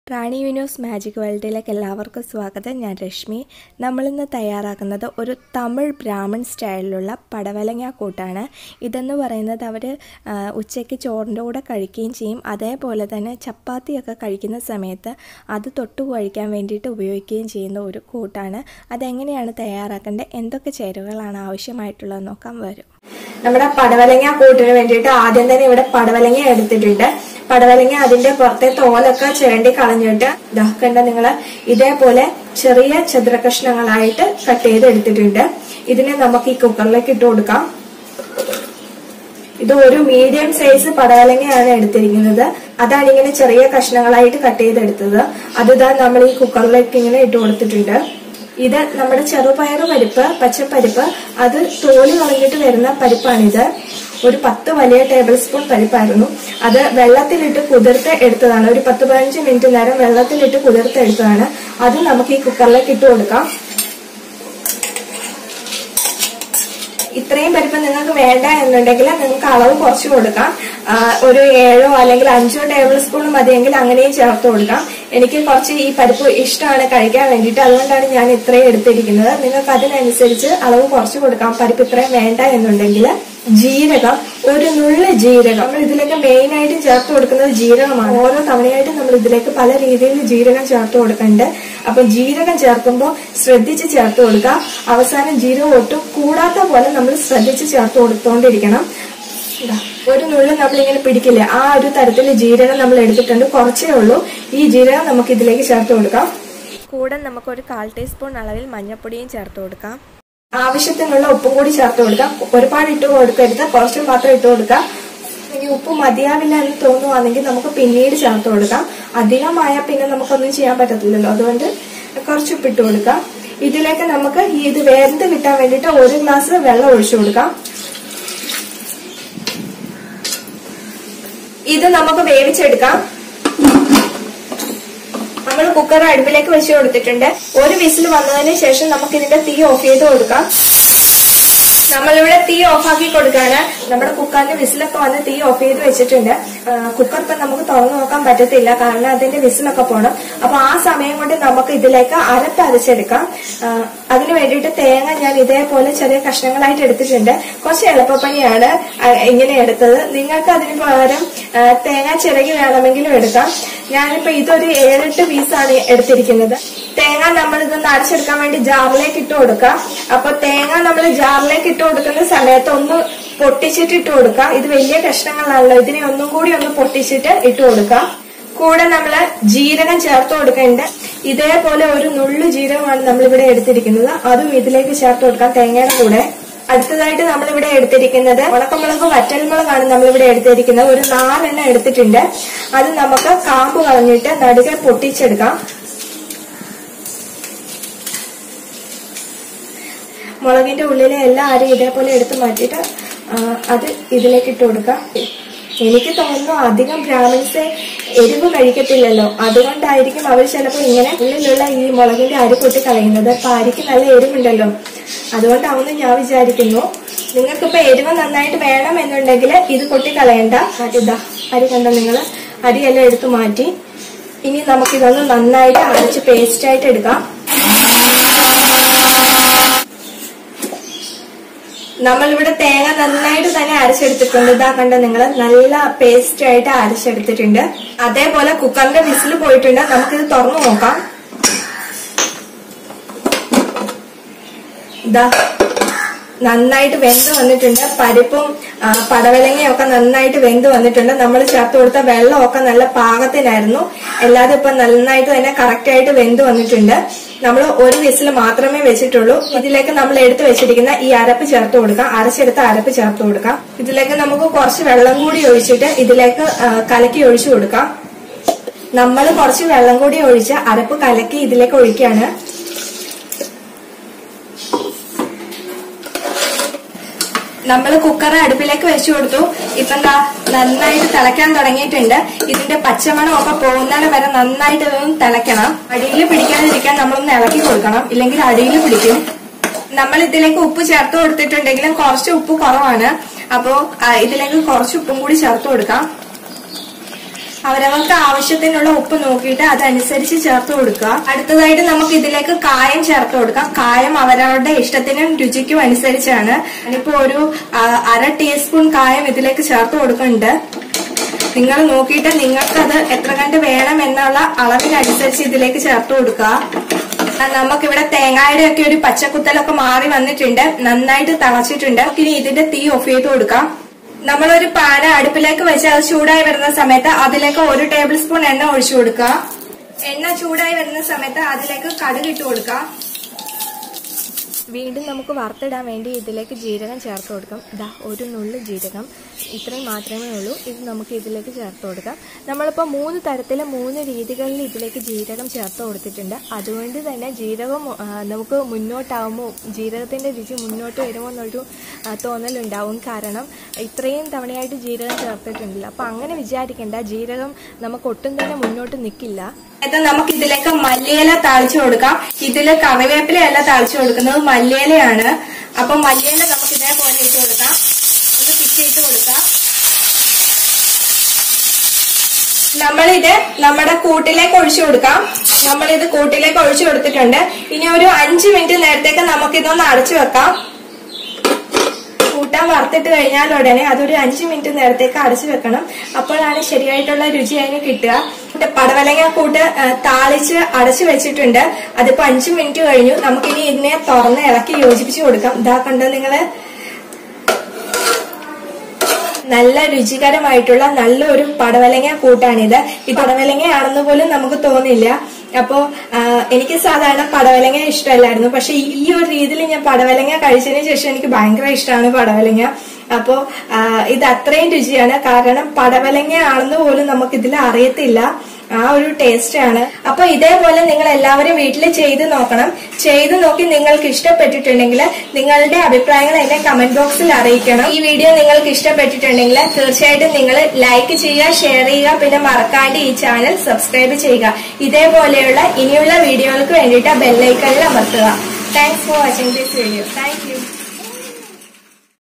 റാണി വിനോസ് magic വേൾഡിലേക്ക് എല്ലാവർക്കും സ്വാഗതം ഞാൻ രശ്മി നമ്മളിന്ന് തയ്യാറാക്കുന്നത് ഒരു തമിഴ് ബ്രാഹ്മൺ സ്റ്റൈലിലുള്ള പടവലങ്ങ കൂട്ടാണ് ഇതെന്ന് പറയുന്നത് അവർ ഉച്ചയ്ക്ക് ചോറിൻ്റെ കൂടെ കഴിക്കുകയും ചെയ്യും അതേപോലെ തന്നെ ചപ്പാത്തിയൊക്കെ കഴിക്കുന്ന സമയത്ത് അത് തൊട്ട് കഴിക്കാൻ വേണ്ടിയിട്ട് ഉപയോഗിക്കുകയും ചെയ്യുന്ന ഒരു കൂട്ടാണ് അതെങ്ങനെയാണ് തയ്യാറാക്കേണ്ടത് എന്തൊക്കെ ചേരുവകളാണ് ആവശ്യമായിട്ടുള്ളത് നോക്കാൻ വരും നമ്മുടെ പടവലങ്ങ കൂട്ടിന് വേണ്ടിയിട്ട് ആദ്യം തന്നെ ഇവിടെ പടവലങ്ങ എടുത്തിട്ടുണ്ട് പടവലങ്ങ അതിന്റെ പുറത്തെ തോലൊക്കെ ചിരണ്ടി കളഞ്ഞിട്ട് ദാ കണ്ട നിങ്ങള് ഇതേപോലെ ചെറിയ ചതുര കഷ്ണങ്ങളായിട്ട് കട്ട് ചെയ്ത് എടുത്തിട്ടുണ്ട് ഇതിനെ നമുക്ക് ഈ കുക്കറിലേക്ക് ഇട്ട് കൊടുക്കാം ഇത് ഒരു മീഡിയം സൈസ് പടവലങ്ങയാണ് എടുത്തിരിക്കുന്നത് അതാണ് ഇങ്ങനെ ചെറിയ കഷ്ണങ്ങളായിട്ട് കട്ട് ചെയ്തെടുത്തത് അത് ഇതാ നമ്മൾ ഈ കുക്കറിലേക്ക് ഇങ്ങനെ ഇട്ട് കൊടുത്തിട്ടുണ്ട് ഇത് നമ്മുടെ ചെറുപയറ് പരിപ്പ് പച്ചപ്പരിപ്പ് അത് തോല് കളഞ്ഞിട്ട് വരുന്ന പരിപ്പാണിത് ഒരു പത്ത് വലിയ ടേബിൾ സ്പൂൺ പരിപ്പായിരുന്നു അത് വെള്ളത്തിലിട്ട് കുതിർത്ത് എടുത്തതാണ് ഒരു പത്ത് പതിനഞ്ച് മിനിറ്റ് നേരം വെള്ളത്തിലിട്ട് കുതിർത്ത് എടുത്തതാണ് അത് നമുക്ക് ഈ കുക്കറിലേക്ക് ഇട്ട് കൊടുക്കാം ഇത്രയും പരിപ്പ് നിങ്ങൾക്ക് വേണ്ട എന്നുണ്ടെങ്കിൽ നിങ്ങൾക്ക് അളവ് കുറച്ച് കൊടുക്കാം ആ, ഒരു ഏഴോ അല്ലെങ്കിൽ അഞ്ചോ ടേബിൾ സ്പൂൺ മതിയെങ്കിൽ അങ്ങനെയും ചേർത്ത് കൊടുക്കാം എനിക്ക് കുറച്ച് ഈ പരിപ്പ് ഇഷ്ടമാണ് കഴിക്കാൻ വേണ്ടിയിട്ട് അതുകൊണ്ടാണ് ഞാൻ ഇത്രയും എടുത്തിരിക്കുന്നത് നിങ്ങൾക്ക് അതിനനുസരിച്ച് അളവ് കുറച്ച് കൊടുക്കാം പരിപ്പ് ഇത്രയും വേണ്ട എന്നുണ്ടെങ്കിൽ ജീരകം ഒരു നുള്ള് ജീരകം നമ്മൾ ഇതിലേക്ക് മെയിൻ ആയിട്ട് ചേർത്ത് കൊടുക്കുന്നത് ജീരകമാണ് ഓരോ തവണയായിട്ട് നമ്മൾ ഇതിലേക്ക് പല രീതിയിൽ ജീരകം ചേർത്ത് കൊടുക്കുന്നുണ്ട് അപ്പൊ ജീരകം ചേർക്കുമ്പോൾ ശ്രദ്ധിച്ച് ചേർത്ത് കൊടുക്കുക അവസാനം ജീരകം ഒട്ടും കൂടാത്ത പോലെ നമ്മൾ ശ്രദ്ധിച്ച് ചേർത്ത് കൊടുത്തോണ്ടിരിക്കണം ഇതാ, ഒരു നുള്ളു നമ്മളിങ്ങനെ പിടിക്കില്ല ആ ഒരു തരത്തിൽ ജീരകം നമ്മൾ എടുത്തിട്ടുണ്ട് കുറച്ചേ ഉള്ളൂ ഈ ജീരകം നമുക്ക് ഇതിലേക്ക് ചേർത്ത് കൊടുക്കാം കൂടെ നമുക്കൊരു കാൽ ടീസ്പൂൺ അളവിൽ മഞ്ഞൾപ്പൊടിയും ചേർത്ത് കൊടുക്കാം ആവശ്യത്തിനുള്ള ഉപ്പും കൂടി ചേർത്ത് കൊടുക്കാം ഒരുപാട് ഇട്ട് കൊടുക്കരുത് കുറച്ച് മാത്രം ഇട്ട് കൊടുക്കാം ഇനി ഉപ്പ് മതിയാവില്ല എന്ന് തോന്നുവാണെങ്കിൽ നമുക്ക് പിന്നീട് ചേർത്ത് കൊടുക്കാം അധികമായാൽ പിന്നെ നമുക്കൊന്നും ചെയ്യാൻ പറ്റത്തില്ലല്ലോ അതുകൊണ്ട് കുറച്ച് ഉപ്പ് ഇട്ട് കൊടുക്കാം ഇതിലേക്ക് നമുക്ക് ഈ ഇത് വേർത്ത് കിട്ടാൻ വേണ്ടിയിട്ട് ഒരു ഗ്ലാസ് വെള്ളം ഒഴിച്ചു കൊടുക്കാം ഇത് നമുക്ക് വേവിച്ചെടുക്കാം നമ്മൾ കുക്കർ അടുപ്പിലേക്ക് വെച്ച് കൊടുത്തിട്ടുണ്ട് ഒരു വിസിൽ വന്നതിന് ശേഷം നമുക്ക് ഇതിന്റെ തീ ഓഫ് ചെയ്ത് കൊടുക്കാം നമ്മളിവിടെ തീ ഓഫ് ആക്കി കൊടുക്കാണ് നമ്മുടെ കുക്കറിന്റെ വിസിലൊക്കെ വന്ന് തീ ഓഫ് ചെയ്ത് വെച്ചിട്ടുണ്ട് ആ, കുക്കർ ഇപ്പൊ നമുക്ക് തുറന്നു നോക്കാൻ പറ്റത്തില്ല കാരണം അതിന്റെ വിസിലൊക്കെ പോണം അപ്പൊ ആ സമയം കൊണ്ട് നമുക്ക് ഇതിലേക്ക് അരപ്പ് അരച്ചെടുക്കാം ആ, അതിന് വേണ്ടിയിട്ട് തേങ്ങ ഞാൻ ഇതേപോലെ ചെറിയ കഷ്ണങ്ങളായിട്ട് എടുത്തിട്ടുണ്ട് കുറച്ച് എളുപ്പപ്പണിയാണ് ആ, ഇങ്ങനെ എടുത്തത് നിങ്ങൾക്ക് അതിന് പകരം ആ, തേങ്ങ ചിരകി വേണമെങ്കിലും എടുക്കാം ഞാനിപ്പോ ഇതൊരു ഏഴെട്ട് പീസാണ് എടുത്തിരിക്കുന്നത് തേങ്ങ നമ്മൾ ഇതൊന്ന് അരച്ചെടുക്കാൻ വേണ്ടി ജാറിലേക്ക് ഇട്ട് കൊടുക്കാം അപ്പൊ തേങ്ങ നമ്മൾ ജാറിലേക്ക് ഇട്ട് കൊടുക്കുന്ന സമയത്ത് ഒന്ന് പൊട്ടിച്ചിട്ട് ഇട്ട് കൊടുക്കാം ഇത് വലിയ കഷ്ണങ്ങളാണല്ലോ ഇതിനെ ഒന്നും കൂടി ഒന്ന് പൊട്ടിച്ചിട്ട് ഇട്ട് കൊടുക്കാം കൂടെ നമ്മള് ജീരകം ചേർത്ത് കൊടുക്കുന്നുണ്ട് ഇതേപോലെ ഒരു നുള്ളു ജീരകമാണ് നമ്മളിവിടെ എടുത്തിരിക്കുന്നത് അതും ഇതിലേക്ക് ചേർത്ത് കൊടുക്കാം തേങ്ങയുടെ കൂടെ അടുത്തതായിട്ട് നമ്മളിവിടെ എടുത്തിരിക്കുന്നത് ഉണക്കമുളക് വറ്റൽമുളകാണ് നമ്മളിവിടെ എടുത്തിരിക്കുന്നത് ഒരു നാലെണ്ണം എടുത്തിട്ടുണ്ട് അത് നമുക്ക് കാമ്പ് കളഞ്ഞിട്ട് നടുകെ പൊട്ടിച്ചെടുക്കാം മുളകിന്റെ ഉള്ളിലെ എല്ലാ അരി ഇതേപോലെ എടുത്ത് മാറ്റിയിട്ട് ആ, അത് ഇതിലേക്ക് ഇട്ട് കൊടുക്കാം എനിക്ക് തോന്നുന്നു അധികം ബ്രാഹ്മിൻസ് എരിവ് കഴിക്കത്തില്ലല്ലോ അതുകൊണ്ടായിരിക്കും അവർ ചിലപ്പോൾ ഇങ്ങനെ ഉള്ളിലുള്ള ഈ മുളകിന്റെ അരി പൊട്ടി കളയുന്നത് അപ്പൊ അരിക്ക് നല്ല എരിവുണ്ടല്ലോ അതുകൊണ്ടാവുന്നു ഞാൻ വിചാരിക്കുന്നു നിങ്ങൾക്കിപ്പോ എരിവ് നന്നായിട്ട് വേണം എന്നുണ്ടെങ്കിൽ ഇത് പൊട്ടി കളയണ്ട ഇതാ അരി കണ്ടോ നിങ്ങള് അരിയെല്ലാം എടുത്തു മാറ്റി ഇനി നമുക്കിതൊന്ന് നന്നായിട്ട് അരച്ച് പേസ്റ്റ് ആയിട്ട് എടുക്കാം നമ്മളിവിടെ തേങ്ങ നന്നായിട്ട് തന്നെ അരച്ചെടുത്തിട്ടുണ്ട് ഇതാ കണ്ട നിങ്ങൾ നല്ല പേസ്റ്റ് ആയിട്ട് അരച്ചെടുത്തിട്ടുണ്ട് അതേപോലെ കുക്കറിന്റെ വിസിൽ പോയിട്ടുണ്ട് നമുക്കിത് തുറന്നു നോക്കാം ഇതാ നന്നായിട്ട് വെന്ത് വന്നിട്ടുണ്ട് പരിപ്പും ആ, പടവലങ്ങയും ഒക്കെ നന്നായിട്ട് വെന്ത് വന്നിട്ടുണ്ട് നമ്മൾ ചേർത്ത് കൊടുത്ത വെള്ളമൊക്കെ നല്ല പാകത്തിനായിരുന്നു എല്ലാതും ഇപ്പൊ നന്നായിട്ട് തന്നെ കറക്റ്റ് ആയിട്ട് വെന്ത് വന്നിട്ടുണ്ട് നമ്മൾ ഒരു വിസിൽ മാത്രമേ വെച്ചിട്ടുള്ളൂ ഇതിലേക്ക് നമ്മൾ എടുത്തു വെച്ചിരിക്കുന്ന ഈ അരപ്പ് ചേർത്ത് കൊടുക്കാം അരച്ചെടുത്ത അരപ്പ് ചേർത്ത് കൊടുക്കാം ഇതിലേക്ക് നമുക്ക് കുറച്ച് വെള്ളം കൂടി ഒഴിച്ചിട്ട് ഇതിലേക്ക് ആ, കലക്കി ഒഴിച്ചു കൊടുക്കാം നമ്മൾ കുറച്ച് വെള്ളം കൂടി ഒഴിച്ച് അരപ്പ് കലക്കി ഇതിലേക്ക് ഒഴിക്കുകയാണ് നമ്മൾ കുക്കർ അടുപ്പിലേക്ക് വെച്ചു കൊടുത്തു ഇപ്പൊ എന്താ നന്നായിട്ട് തിളയ്ക്കാൻ തുടങ്ങിയിട്ടുണ്ട് ഇതിന്റെ പച്ചമണം ഒക്കെ പോകുന്നതിന് വരെ നന്നായിട്ട് ഇതൊന്ന് തിളയ്ക്കണം അടിയിൽ പിടിക്കാതിരിക്കാൻ നമ്മളൊന്ന് ഇളക്കി കൊടുക്കണം ഇല്ലെങ്കിൽ അടിയിൽ പിടിക്കും നമ്മൾ ഇതിലേക്ക് ഉപ്പ് ചേർത്ത് കൊടുത്തിട്ടുണ്ടെങ്കിലും കുറച്ച് ഉപ്പ് കുറവാണ് അപ്പോ ആ, ഇതിലേക്ക് കുറച്ച് ഉപ്പും കൂടി ചേർത്ത് കൊടുക്കാം അവരവർക്ക് ആവശ്യത്തിനുള്ള ഉപ്പ് നോക്കിയിട്ട് അതനുസരിച്ച് ചേർത്ത് കൊടുക്കുക അടുത്തതായിട്ട് നമുക്ക് ഇതിലേക്ക് കായം ചേർത്ത് കൊടുക്കാം കായം അവരവരുടെ ഇഷ്ടത്തിനും രുചിക്കും അനുസരിച്ചാണ് ഇനിയിപ്പോ ഒരു ആ, അര ടീസ്പൂൺ കായം ഇതിലേക്ക് ചേർത്ത് കൊടുക്കുന്നുണ്ട് നിങ്ങൾ നോക്കിയിട്ട് നിങ്ങൾക്കത് എത്ര കണ്ട് വേണം എന്നുള്ള അളവിനനുസരിച്ച് ഇതിലേക്ക് ചേർത്ത് കൊടുക്കുക ആ, നമുക്കിവിടെ തേങ്ങയുടെ ഒക്കെ ഒരു പച്ചക്കുത്തലൊക്കെ മാറി വന്നിട്ടുണ്ട് നന്നായിട്ട് തിളച്ചിട്ടുണ്ട് ഇനി ഇതിന്റെ തീ ഓഫ് ചെയ്ത് കൊടുക്കാം നമ്മളൊരു പാന അടുപ്പിലേക്ക് വെച്ച് അത് ചൂടായി വരുന്ന സമയത്ത് അതിലേക്ക് ഒരു ടേബിൾ സ്പൂൺ എണ്ണ ഒഴിച്ചു കൊടുക്കുക എണ്ണ ചൂടായി വരുന്ന സമയത്ത് അതിലേക്ക് കടുക് ഇട്ട് കൊടുക്കാം വീണ്ടും നമുക്ക് വറുത്തിടാൻ വേണ്ടി ഇതിലേക്ക് ജീരകം ചേർത്ത് കൊടുക്കാം ദാ ഒരു നുള്ളു ജീരകം ഇത്രയും മാത്രമേ ഉള്ളൂ ഇത് നമുക്ക് ഇതിലേക്ക് ചേർത്ത് കൊടുക്കാം നമ്മളിപ്പോൾ മൂന്ന് തരത്തിൽ മൂന്ന് രീതികളിൽ ഇതിലേക്ക് ജീരകം ചേർത്ത് കൊടുത്തിട്ടുണ്ട് അതുകൊണ്ട് തന്നെ ജീരകം ആ, നമുക്ക് മുന്നോട്ടാവുമ്പോൾ ജീരകത്തിൻ്റെ രുചി മുന്നോട്ട് വരുമോ എന്നൊരു ആ, തോന്നലുണ്ടാവും കാരണം ഇത്രയും തവണയായിട്ട് ജീരകം ചേർത്തിട്ടുണ്ടല്ലോ അപ്പോൾ അങ്ങനെ വിചാരിക്കേണ്ട ജീരകം നമുക്ക് ഒട്ടും തന്നെ മുന്നോട്ട് നിൽക്കില്ല ഇത് നമുക്ക് ഇതിലേക്ക് മല്ലിയില താളിച്ചു കൊടുക്കാം ഇതില് കറിവേപ്പിലയല്ല താളിച്ചു കൊടുക്കുന്നത് മല്ലിയിലയാണ് അപ്പൊ മല്ലിയില നമുക്ക് ഇതേപോലെ ഇട്ട് കൊടുക്കാം ഒന്ന് പിച്ചിട്ട് കൊടുക്കാം നമ്മളിത് നമ്മുടെ കൂട്ടിലേക്ക് ഒഴിച്ചു കൊടുക്കാം നമ്മളിത് കൂട്ടിലേക്ക് ഒഴിച്ചു കൊടുത്തിട്ടുണ്ട് ഇനി ഒരു അഞ്ചു മിനിറ്റ് നേരത്തേക്ക് നമുക്കിതൊന്ന് അടച്ചു വെക്കാം കൂട്ടാൻ വറുത്തിട്ട് കഴിഞ്ഞാൽ ഉടനെ അതൊരു അഞ്ചു മിനിറ്റ് നേരത്തേക്ക് അടച്ചു വെക്കണം അപ്പോഴാണ് ശരിയായിട്ടുള്ള രുചി അതിന് കിട്ടുക ഇത് പടവലങ്ങ കൂട്ട് ആ, താളിച്ച് അടച്ചു വെച്ചിട്ടുണ്ട് അതിപ്പോ അഞ്ചു മിനിറ്റ് കഴിഞ്ഞു നമുക്കിനി ഇതിനെ തുറന്ന് ഇളക്കി യോജിപ്പിച്ച് കൊടുക്കാം ഇതാ കണ്ടോ നിങ്ങള് നല്ല രുചികരമായിട്ടുള്ള നല്ലൊരു പടവലങ്ങ കൂട്ടാണിത് ഈ പടവലങ്ങയാണെന്ന് പോലും നമുക്ക് തോന്നില്ല അപ്പോ ആ, എനിക്ക് സാധാരണ പടവലങ്ങ ഇഷ്ടമല്ലായിരുന്നു പക്ഷെ ഈ- ഈ ഒരു രീതിയിൽ ഞാൻ പടവലങ്ങ കഴിച്ചതിന് ശേഷം എനിക്ക് ഭയങ്കര ഇഷ്ടമാണ് പടവലങ്ങ അപ്പോ ആ, ഇത് അത്രയും രുചിയാണ് കാരണം പടവലങ്ങ ആണെന്ന് പോലും നമുക്ക് ഇതിൽ അറിയത്തില്ല ആ ഒരു ടേസ്റ്റ് ആണ് അപ്പൊ ഇതേപോലെ നിങ്ങൾ എല്ലാവരും വീട്ടിൽ ചെയ്ത് നോക്കണം ചെയ്ത് നോക്കി നിങ്ങൾക്ക് ഇഷ്ടപ്പെട്ടിട്ടുണ്ടെങ്കിൽ നിങ്ങളുടെ അഭിപ്രായങ്ങൾ എന്നെ കമന്റ് ബോക്സിൽ അറിയിക്കണം ഈ വീഡിയോ നിങ്ങൾക്ക് ഇഷ്ടപ്പെട്ടിട്ടുണ്ടെങ്കിൽ തീർച്ചയായിട്ടും നിങ്ങൾ ലൈക്ക് ചെയ്യുക ഷെയർ ചെയ്യുക പിന്നെ മറക്കാണ്ട് ഈ ചാനൽ സബ്സ്ക്രൈബ് ചെയ്യുക ഇതേപോലെയുള്ള ഇനിയുള്ള വീഡിയോകൾക്ക് വേണ്ടിയിട്ട് ബെല്ലൈക്കണിൽ അമർത്തുക thanks for watching this video thank